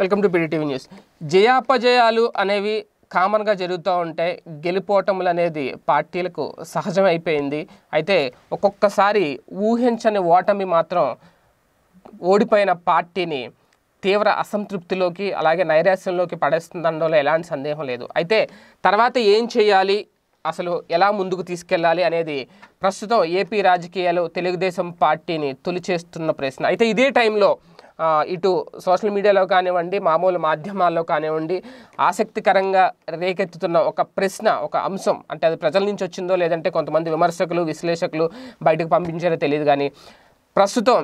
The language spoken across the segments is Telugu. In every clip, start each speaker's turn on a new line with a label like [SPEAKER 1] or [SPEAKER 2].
[SPEAKER 1] వెల్కమ్ టు పీడిటీవీ న్యూస్ జయాపజయాలు అనేవి కామన్గా జరుగుతూ ఉంటాయి గెలుపోవటములు అనేది పార్టీలకు సహజమైపోయింది అయితే ఒక్కొక్కసారి ఊహించని ఓటమి మాత్రం ఓడిపోయిన పార్టీని తీవ్ర అసంతృప్తిలోకి అలాగే నైరాశ్యంలోకి పడేస్తుందనడంలో ఎలాంటి సందేహం లేదు అయితే తర్వాత ఏం చేయాలి అసలు ఎలా ముందుకు తీసుకెళ్ళాలి అనేది ప్రస్తుతం ఏపీ రాజకీయాలు తెలుగుదేశం పార్టీని తొలిచేస్తున్న ప్రశ్న అయితే ఇదే టైంలో ఆ, ఇటు సోషల్ మీడియాలో కానివ్వండి మామూలు మాధ్యమాల్లో కానివ్వండి ఆసక్తికరంగా రేకెత్తుతున్న ఒక ప్రశ్న ఒక అంశం అంటే అది ప్రజల నుంచి వచ్చిందో లేదంటే కొంతమంది విమర్శకులు విశ్లేషకులు బయటకు పంపించారో తెలియదు కానీ ప్రస్తుతం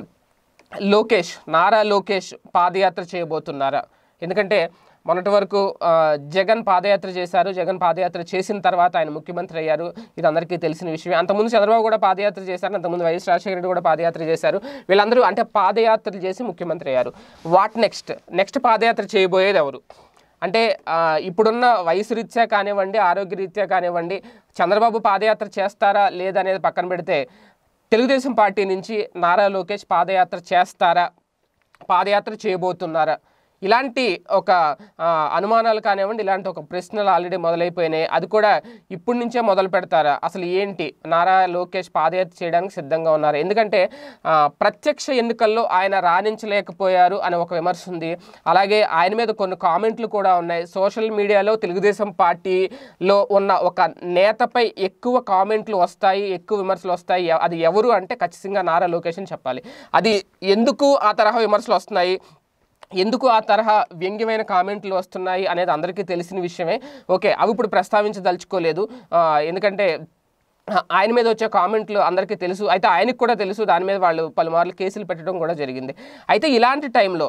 [SPEAKER 1] లోకేష్ నారా లోకేష్ పాదయాత్ర చేయబోతున్నారా ఎందుకంటే మొన్నటి వరకు ఆ, జగన్ పాదయాత్ర చేశారు జగన్ పాదయాత్ర చేసిన తర్వాత ఆయన ముఖ్యమంత్రి అయ్యారు ఇది అందరికీ తెలిసిన విషయమే అంతకుముందు చంద్రబాబు కూడా పాదయాత్ర చేశారు అంతకుముందు వైఎస్ రాజశేఖర రెడ్డి కూడా పాదయాత్ర చేశారు వీళ్ళందరూ అంటే పాదయాత్రలు చేసి ముఖ్యమంత్రి అయ్యారు వాట్ నెక్స్ట్ నెక్స్ట్ పాదయాత్ర చేయబోయేది ఎవరు అంటే ఆ, ఇప్పుడున్న వయసు రీత్యా కానివ్వండి ఆరోగ్య రీత్యా కానివ్వండి చంద్రబాబు పాదయాత్ర చేస్తారా లేదనేది పక్కన పెడితే తెలుగుదేశం పార్టీ నుంచి నారా లోకేష్ పాదయాత్ర చేస్తారా పాదయాత్ర చేయబోతున్నారా ఇలాంటి ఒక ఆ, అనుమానాలు కానివ్వండి ఇలాంటి ఒక ప్రశ్నలు ఆల్రెడీ మొదలైపోయినాయి అది కూడా ఇప్పటి నుంచే మొదలు పెడతారా అసలు ఏంటి నారా లోకేష్ పాదయాత్ర చేయడానికి సిద్ధంగా ఉన్నారు ఎందుకంటే ఆ, ప్రత్యక్ష ఎన్నికల్లో ఆయన రాణించలేకపోయారు అనే ఒక విమర్శ ఉంది అలాగే ఆయన మీద కొన్ని కామెంట్లు కూడా ఉన్నాయి సోషల్ మీడియాలో తెలుగుదేశం పార్టీలో ఉన్న ఒక నేతపై ఎక్కువ కామెంట్లు వస్తాయి ఎక్కువ విమర్శలు వస్తాయి ఎ- అది ఎవరు అంటే ఖచ్చితంగా నారా లోకేష్ అని చెప్పాలి అది ఎందుకు ఆ తరహా విమర్శలు వస్తున్నాయి ఎందుకు ఆ తరహా వ్యంగ్యమైన కామెంట్లు వస్తున్నాయి అనేది అందరికీ తెలిసిన విషయమే ఓకే అవి ఇప్పుడు ప్రస్తావించదలుచుకోలేదు ఆ, ఎందుకంటే ఆ, ఆయన మీద వచ్చే కామెంట్లు అందరికీ తెలుసు అయితే ఆయనకు కూడా తెలుసు దాని మీద వాళ్ళు పలుమార్లు కేసులు పెట్టడం కూడా జరిగింది అయితే ఇలాంటి టైంలో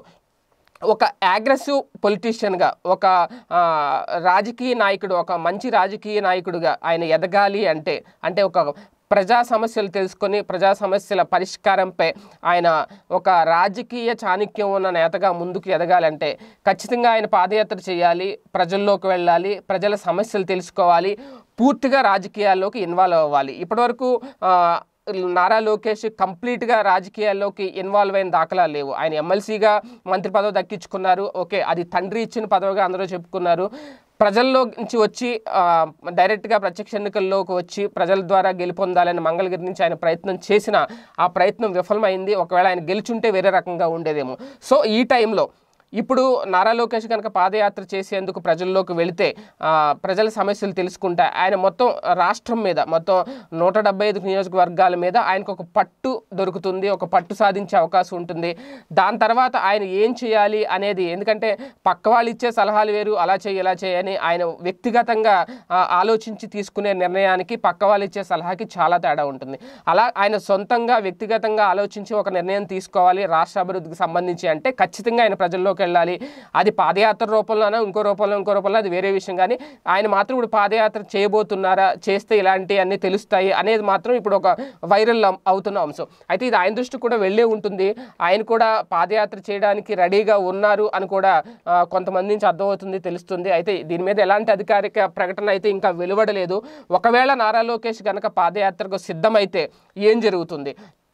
[SPEAKER 1] ఒక అగ్రెసివ్ పొలిటీషియన్గా ఒక ఆ, రాజకీయ నాయకుడు ఒక మంచి రాజకీయ నాయకుడిగా ఆయన ఎదగాలి అంటే అంటే ఒక ప్రజా సమస్యలు తెలుసుకొని ప్రజా సమస్యల పరిష్కారంపై ఆయన ఒక రాజకీయ చాణక్యం ఉన్న నేతగా ముందుకు ఎదగాలంటే ఖచ్చితంగా ఆయన పాదయాత్ర చేయాలి ప్రజల్లోకి వెళ్ళాలి ప్రజల సమస్యలు తెలుసుకోవాలి పూర్తిగా రాజకీయాల్లోకి ఇన్వాల్వ్ అవ్వాలి ఇప్పటివరకు ఆ, నారా లోకేష్ కంప్లీట్గా రాజకీయాల్లోకి ఇన్వాల్వ్ అయిన దాఖలా లేవు ఆయన ఎమ్మెల్సీగా మంత్రి పదవి దక్కించుకున్నారు ఓకే అది తండ్రి ఇచ్చిన పదవిగా అందరూ చెప్పుకున్నారు ప్రజల్లో నుంచి వచ్చి ఆ, డైరెక్ట్గా ప్రత్యక్ష ఎన్నికల్లోకి వచ్చి ప్రజల ద్వారా గెలుపొందాలని మంగళగిరి నుంచి ఆయన ప్రయత్నం చేసిన ఆ ప్రయత్నం విఫలమైంది ఒకవేళ ఆయన గెలుచుంటే వేరే రకంగా ఉండేదేమో సో ఈ టైంలో ఇప్పుడు నారా లోకేష్ కనుక పాదయాత్ర చేసేందుకు ప్రజల్లోకి వెళితే ఆ, ప్రజల సమస్యలు తెలుసుకుంటే ఆయన మొత్తం రాష్ట్రం మీద మొత్తం నూట డెబ్బై ఐదు నియోజకవర్గాల మీద ఆయనకు ఒక పట్టు దొరుకుతుంది ఒక పట్టు సాధించే అవకాశం ఉంటుంది దాని తర్వాత ఆయన ఏం చేయాలి అనేది ఎందుకంటే పక్క వాళ్ళు ఇచ్చే సలహాలు వేరు అలా చేయి ఇలా చేయని ఆయన వ్యక్తిగతంగా ఆ, ఆలోచించి తీసుకునే నిర్ణయానికి పక్క వాళ్ళు ఇచ్చే సలహాకి చాలా తేడా ఉంటుంది అలా ఆయన సొంతంగా వ్యక్తిగతంగా ఆలోచించి ఒక నిర్ణయం తీసుకోవాలి రాష్ట్ర అభివృద్ధికి సంబంధించి అంటే ఖచ్చితంగా ఆయన ప్రజల్లోకి వెళ్ళాలి అది పాదయాత్ర రూపంలోనో ఇంకో రూపంలో ఇంకో రూపంలో అది వేరే విషయం కానీ ఆయన మాత్రం ఇప్పుడు పాదయాత్ర చేయబోతున్నారా చేస్తే ఇలాంటి అన్నీ తెలుస్తాయి అనేది మాత్రం ఇప్పుడు ఒక వైరల్ అం- అవుతున్న అంశం అయితే ఇది ఆయన దృష్టి కూడా వెళ్ళే ఉంటుంది ఆయన కూడా పాదయాత్ర చేయడానికి రెడీగా ఉన్నారు అని కూడా ఆ, కొంతమంది నుంచి అర్థమవుతుంది తెలుస్తుంది అయితే దీని మీద ఎలాంటి అధికారిక ప్రకటన అయితే ఇంకా వెలువడలేదు ఒకవేళ నారా లోకేష్ కనుక పాదయాత్రకు సిద్ధమైతే ఏం జరుగుతుంది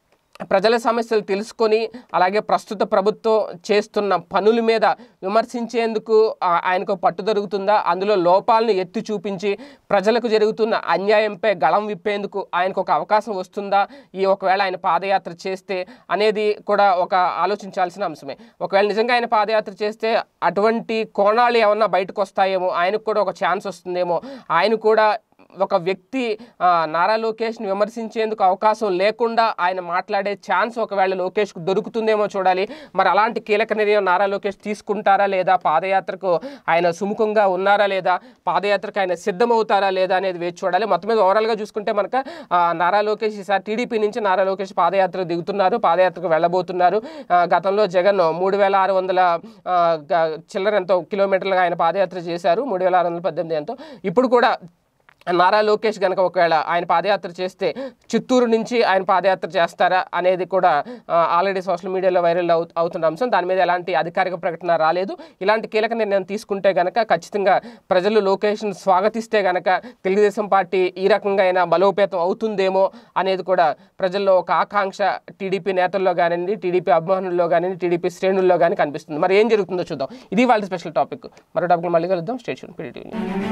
[SPEAKER 1] ప్రజల సమస్యలు తెలుసుకొని అలాగే ప్రస్తుత ప్రభుత్వం చేస్తున్న పనుల మీద విమర్శించేందుకు ఆ, ఆయనకు పట్టు దొరుకుతుందా అందులో లోపాలను ఎత్తి చూపించి ప్రజలకు జరుగుతున్న అన్యాయంపై గళం విప్పేందుకు ఆయనకు ఒక అవకాశం వస్తుందా ఈ ఒకవేళ ఆయన పాదయాత్ర చేస్తే అనేది కూడా ఒక ఆలోచించాల్సిన అంశమే ఒకవేళ నిజంగా ఆయన పాదయాత్ర చేస్తే అటువంటి కోణాలు ఏమన్నా బయటకు వస్తాయేమో ఆయనకు కూడా ఒక ఛాన్స్ వస్తుందేమో ఆయన కూడా ఒక వ్యక్తి ఆ, నారా లోకేష్ని విమర్శించేందుకు అవకాశం లేకుండా ఆయన మాట్లాడే ఛాన్స్ ఒకవేళ లోకేష్కు దొరుకుతుందేమో చూడాలి మరి అలాంటి కీలక నిర్ణయం నారా లోకేష్ తీసుకుంటారా లేదా పాదయాత్రకు ఆయన సుముఖంగా ఉన్నారా లేదా పాదయాత్రకు ఆయన సిద్ధమవుతారా లేదా అనేది వేచి చూడాలి మొత్తం మీద ఓవరాల్గా చూసుకుంటే మనక ఆ, నారా లోకేష్ ఈసారి టీడీపీ నుంచి నారా లోకేష్ పాదయాత్ర దిగుతున్నారు పాదయాత్రకు వెళ్ళబోతున్నారు ఆ, గతంలో జగన్ మూడు వేల ఆరు వందల ఆ, గ- చిల్లర ఎంతో కిలోమీటర్లుగా ఆయన పాదయాత్ర చేశారు మూడు వేల ఆరు వందల పద్దెనిమిది ఎంతో ఇప్పుడు కూడా నారా లోకేష్ గనక ఒకవేళ ఆయన పాదయాత్ర చేస్తే చిత్తూరు నుంచి ఆయన పాదయాత్ర చేస్తారా అనేది కూడా ఆ, ఆల్రెడీ సోషల్ మీడియాలో వైరల్ అవు అవుతున్న అంశం దాని మీద ఎలాంటి అధికారిక ప్రకటన రాలేదు ఇలాంటి కీలక నిర్ణయం తీసుకుంటే గనక ఖచ్చితంగా ప్రజలు లోకేష్ను స్వాగతిస్తే గనక తెలుగుదేశం పార్టీ ఈ రకంగా అయినా బలోపేతం అవుతుందేమో అనేది కూడా ప్రజల్లో ఒక ఆకాంక్ష టీడీపీ నేతల్లో కానివ్వండి టీడీపీ అభిమానుల్లో కానివ్వండి టీడీపీ శ్రేణుల్లో కానీ కనిపిస్తుంది మరి ఏం జరుగుతుందో చూద్దాం ఇది వాళ్ళ స్పెషల్ టాపిక్ మరో టాపిక్ మళ్ళీ కలుద్దాం స్టేషన్ పీడీటీ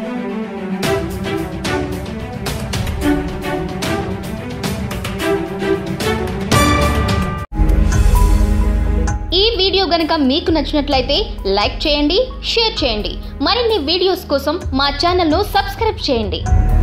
[SPEAKER 2] ఈ వీడియో గనుక మీకు నచ్చినట్లయితే లైక్ చేయండి షేర్ చేయండి మరిన్ని వీడియోస్ కోసం మా ఛానల్ను సబ్స్క్రైబ్ చేయండి